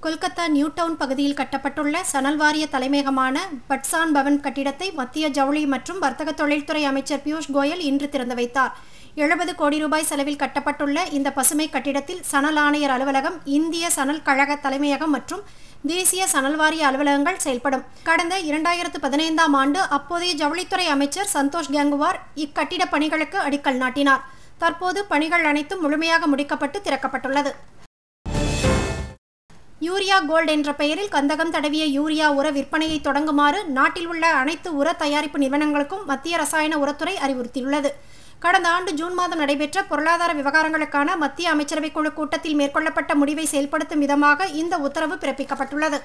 Kolkata new down பகுதியில் கட்டப்பட்டுள்ள சணல் வாரிய தலைமையகமான பட்சான் பவன் கட்டிடத்தை மத்திய ஜவுளி மற்றும் வர்த்தக தொழில்துறை அமைச்சர் பியூஷ் கோயல் இன்று திறந்து வைத்தார் எழுபது கோடி ரூபாய் செலவில் கட்டப்பட்டுள்ள இந்த பசுமை கட்டிடத்தில் சணல் ஆணையர் அலுவலகம் இந்திய சணல் கழக தலைமையகம் மற்றும் தேசிய சணல் வாரிய அலுவலகங்கள் செயல்படும் கடந்த இரண்டாயிரத்து பதினைந்தாம் ஆண்டு அப்போதைய ஜவுளித்துறை அமைச்சர் சந்தோஷ் கங்குவார் இக்கட்டிட பணிகளுக்கு அடிக்கல் நாட்டினார் தற்போது பணிகள் அனைத்தும் முழுமையாக முடிக்கப்பட்டு திறக்கப்பட்டுள்ளது யூரியா கோல்டு என்ற பெயரில் கந்தகம் தடவிய யூரியா உர விற்பனையை தொடங்குமாறு நாட்டில் உள்ள அனைத்து உர தயாரிப்பு நிறுவனங்களுக்கும் மத்திய ரசாயன உரத்துறை அறிவுறுத்தியுள்ளது கடந்த ஆண்டு ஜூன் மாதம் நடைபெற்ற பொருளாதார விவகாரங்களுக்கான மத்திய அமைச்சரவை குழு கூட்டத்தில் மேற்கொள்ளப்பட்ட முடிவை செயல்படுத்தும் விதமாக இந்த உத்தரவு பிறப்பிக்கப்பட்டுள்ளது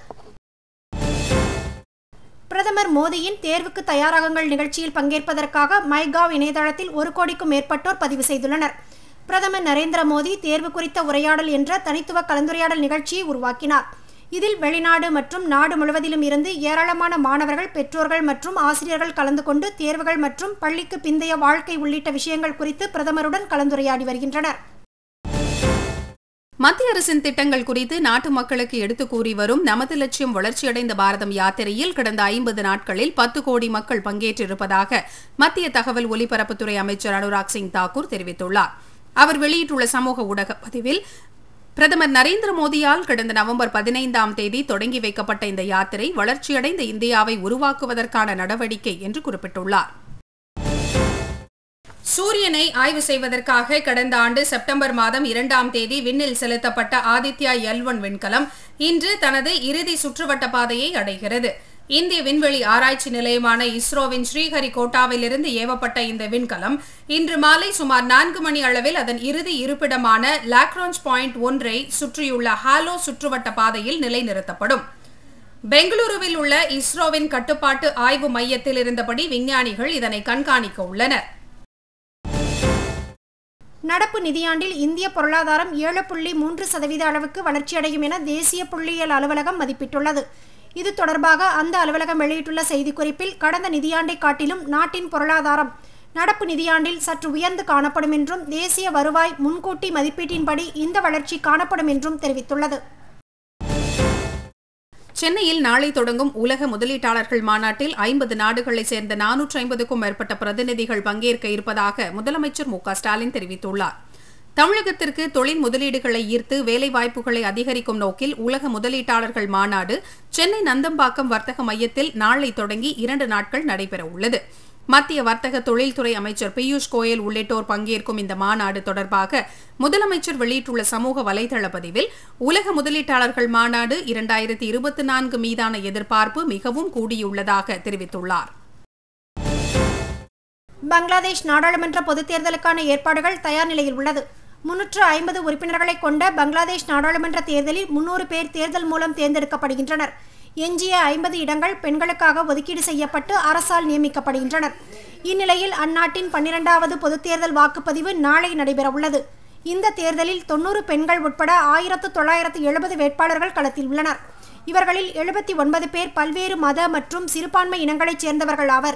பிரதமர் மோடியின் தேர்வுக்கு தயாராகுங்கள் நிகழ்ச்சியில் பங்கேற்பதற்காக மைகாவ் இணையதளத்தில் ஒரு கோடிக்கும் மேற்பட்டோர் பதிவு செய்துள்ளனர் பிரதமர் நரேந்திர மோடி தேர்வு குறித்த உரையாடல் என்ற தனித்துவ கலந்துரையாடல் நிகழ்ச்சியை உருவாக்கினார் இதில் வெளிநாடு மற்றும் நாடு முழுவதிலும் இருந்து ஏராளமான மாணவர்கள் பெற்றோர்கள் மற்றும் ஆசிரியர்கள் கலந்து கொண்டு தேர்வுகள் மற்றும் பள்ளிக்கு பிந்தைய வாழ்க்கை உள்ளிட்ட விஷயங்கள் குறித்து பிரதமருடன் கலந்துரையாடி வருகின்றனர் மத்திய அரசின் திட்டங்கள் குறித்து நாட்டு மக்களுக்கு எடுத்துக் கூறி வரும் நமது லட்சியம் வளர்ச்சியடைந்த பாரதம் யாத்திரையில் கடந்த ஐம்பது நாட்களில் பத்து கோடி மக்கள் பங்கேற்றிருப்பதாக மத்திய தகவல் ஒலிபரப்புத்துறை அமைச்சர் அனுராக் சிங் தாக்கூர் தெரிவித்துள்ளார் அவர் வெளியிட்டுள்ள சமூக ஊடக பதிவில் பிரதமர் நரேந்திர மோடியால் கடந்த நவம்பர் பதினைந்தாம் தேதி தொடங்கி வைக்கப்பட்ட இந்த யாத்திரை வளர்ச்சியடைந்த இந்தியாவை உருவாக்குவதற்கான நடவடிக்கை என்று குறிப்பிட்டுள்ளார் சூரியனை ஆய்வு செய்வதற்காக கடந்த ஆண்டு செப்டம்பர் மாதம் இரண்டாம் தேதி விண்ணில் செலுத்தப்பட்ட ஆதித்யா எல் ஒன் விண்கலம் இன்று தனது இறுதி சுற்றுவட்ட பாதையை அடைகிறது இந்திய விண்வெளி ஆராய்ச்சி நிலையமான இஸ்ரோவின் ஸ்ரீஹரிகோட்டாவிலிருந்து ஏவப்பட்ட இந்த விண்கலம் இன்று மாலை சுமார் நான்கு மணி அளவில் அதன் இறுதி இருப்பிடமான லாக்ரான்ஸ் பாயிண்ட் ஒன்றை சுற்றியுள்ள ஹாலோ சுற்றுவட்ட பாதையில் நிலைநிறுத்தப்படும் பெங்களூருவில் உள்ள இஸ்ரோவின் கட்டுப்பாட்டு ஆய்வு மையத்தில் இருந்தபடி விஞ்ஞானிகள் இதனை கண்காணிக்க உள்ளனர் நடப்பு நிதியாண்டில் இந்திய பொருளாதாரம் ஏழு புள்ளி மூன்று சதவீத அளவுக்கு வளர்ச்சியடையும் என தேசிய புள்ளியியல் அலுவலகம் மதிப்பிட்டுள்ளது இது தொடர்பாக அந்த அலுவலகம் வெளியிட்டுள்ள செய்திக்குறிப்பில் கடந்த நிதியாண்டை காட்டிலும் நாட்டின் பொருளாதாரம் நடப்பு நிதியாண்டில் சற்று உயர்ந்து காணப்படும் என்றும் தேசிய வருவாய் முன்கூட்டி மதிப்பீட்டின்படி இந்த வளர்ச்சி காணப்படும் என்றும் தெரிவித்துள்ளது சென்னையில் நாளை தொடங்கும் உலக முதலீட்டாளர்கள் மாநாட்டில் ஐம்பது நாடுகளைச் சேர்ந்த நானூற்று ஐம்பதுக்கும் மேற்பட்ட பிரதிநிதிகள் பங்கேற்க இருப்பதாக முதலமைச்சர் மு ஸ்டாலின் தெரிவித்துள்ளார் தமிழகத்திற்கு தொழில் முதலீடுகளை ஈர்த்து வேலைவாய்ப்புகளை அதிகரிக்கும் நோக்கில் உலக முதலீட்டாளர்கள் மாநாடு சென்னை நந்தம்பாக்கம் வர்த்தக மையத்தில் நாளை தொடங்கி இரண்டு நாட்கள் நடைபெற உள்ளது மத்திய வர்த்தக தொழில்துறை அமைச்சர் பியூஷ் கோயல் உள்ளிட்டோர் பங்கேற்கும் இந்த மாநாடு தொடர்பாக முதலமைச்சர் வெளியிட்டுள்ள சமூக வலைதள பதிவில் உலக முதலீட்டாளர்கள் மாநாடு இரண்டாயிரத்தி இருபத்தி நான்கு மீதான எதிர்பார்ப்பு மிகவும் கூடியுள்ளதாக தெரிவித்துள்ளார் பங்களாதேஷ் நாடாளுமன்ற பொதுத் தேர்தலுக்கான ஏற்பாடுகள் தயார் நிலையில் உள்ளது முன்னூற்று ஐம்பது உறுப்பினர்களை கொண்ட பங்களாதேஷ் நாடாளுமன்ற தேர்தலில் முன்னூறு பேர் தேர்தல் மூலம் தேர்ந்தெடுக்கப்படுகின்றனர் எஞ்சிய ஐம்பது இடங்கள் பெண்களுக்காக ஒதுக்கீடு செய்யப்பட்டு அரசால் நியமிக்கப்படுகின்றனர் இந்நிலையில் அந்நாட்டின் பன்னிரண்டாவது பொதுத் தேர்தல் வாக்குப்பதிவு நாளை நடைபெறவுள்ளது இந்த தேர்தலில் தொன்னூறு பெண்கள் உட்பட ஆயிரத்து தொள்ளாயிரத்து எழுபது வேட்பாளர்கள் களத்தில் உள்ளனர் இவர்களில் எழுபத்தி ஒன்பது பேர் பல்வேறு மத மற்றும் சிறுபான்மை இனங்களைச் சேர்ந்தவர்கள் ஆவர்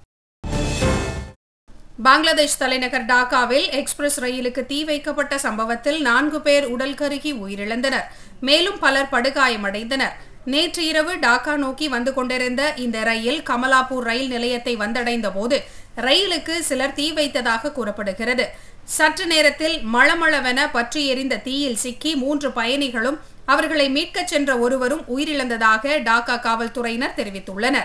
பங்களாதேஷ் தலைநகர் டாக்காவில் எக்ஸ்பிரஸ் ரயிலுக்கு தீ வைக்கப்பட்ட சம்பவத்தில் நான்கு பேர் உடல் கருகி உயிரிழந்தனர் மேலும் பலர் படுகாயமடைந்தனர் நேற்று இரவு டாக்கா நோக்கி வந்து கொண்டிருந்த இந்த ரயில் கமலாப்பூர் ரயில் நிலையத்தை வந்தடைந்த போது ரயிலுக்கு சிலர் தீ வைத்ததாக கூறப்படுகிறது சற்று நேரத்தில் மளமளவென பற்றி எரிந்த தீயில் சிக்கி மூன்று பயணிகளும் அவர்களை மீட்கச் சென்ற ஒருவரும் உயிரிழந்ததாக டாக்கா காவல்துறையினர் தெரிவித்துள்ளனர்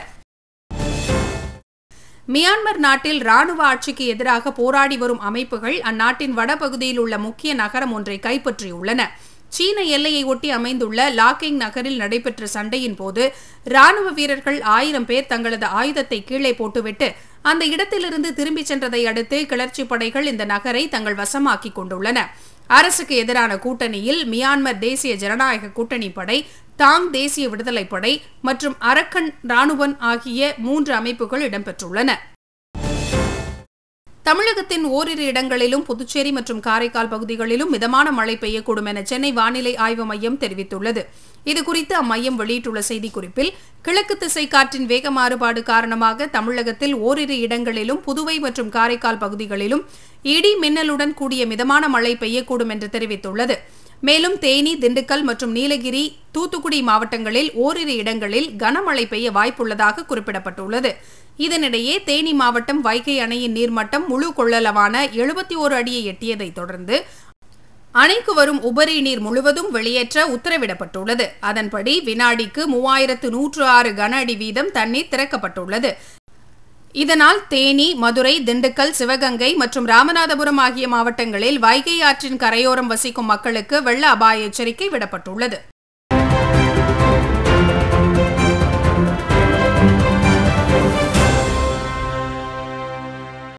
மியான்மர் நாட்டில் ராணுவ ஆட்சிக்கு எதிராக போராடி வரும் அமைப்புகள் அந்நாட்டின் வடபகுதியில் உள்ள முக்கிய நகரம் ஒன்றை கைப்பற்றியுள்ளன சீன எல்லையை ஒட்டி அமைந்துள்ள லாக்கிங் நகரில் நடைபெற்ற சண்டையின் போது ராணுவ வீரர்கள் ஆயிரம் பேர் தங்களது ஆயுதத்தை கீழே போட்டுவிட்டு அந்த இடத்திலிருந்து திரும்பிச் சென்றதை அடுத்து கிளர்ச்சி படைகள் இந்த நகரை தங்கள் வசமாக்கிக் கொண்டுள்ளன அரசுக்கு எதிரான கூட்டணியில் மியான்மர் தேசிய ஜனநாயக கூட்டணி படை தாங் தேசிய விடுதலை படை மற்றும் அரக்கன் ராணுவன் ஆகிய மூன்று அமைப்புகள் இடம்பெற்றுள்ளன தமிழகத்தின் ஓரிரு இடங்களிலும் புதுச்சேரி மற்றும் காரைக்கால் பகுதிகளிலும் மிதமான மழை பெய்யக்கூடும் என சென்னை வானிலை ஆய்வு மையம் தெரிவித்துள்ளது இதுகுறித்து அம்மையம் வெளியிட்டுள்ள செய்திக்குறிப்பில் கிழக்கு திசை காற்றின் வேக மாறுபாடு காரணமாக தமிழகத்தில் ஓரிரு இடங்களிலும் புதுவை மற்றும் காரைக்கால் பகுதிகளிலும் இடி மின்னலுடன் கூடிய மிதமான மழை பெய்யக்கூடும் என்று தெரிவித்துள்ளது மேலும் தேனி திண்டுக்கல் மற்றும் நீலகிரி தூத்துக்குடி மாவட்டங்களில் ஓரிரு இடங்களில் கனமழை பெய்ய வாய்ப்புள்ளதாக குறிப்பிடப்பட்டுள்ளது இதனிடையே தேனி மாவட்டம் வைகை அணையின் நீர்மட்டம் முழு கொள்ளளவான எழுபத்தி ஓரு அடியை எட்டியதை தொடர்ந்து அணைக்கு வரும் உபரி நீர் முழுவதும் வெளியேற்ற உத்தரவிடப்பட்டுள்ளது அதன்படி வினாடிக்கு மூவாயிரத்து நூற்று ஆறு கன அடி வீதம் தண்ணீர் திறக்கப்பட்டுள்ளது இதனால் தேனி மதுரை திண்டுக்கல் சிவகங்கை மற்றும் ராமநாதபுரம் ஆகிய மாவட்டங்களில் வைகை ஆற்றின் கரையோரம் வசிக்கும் மக்களுக்கு வெள்ள அபாய எச்சரிக்கை விடப்பட்டுள்ளது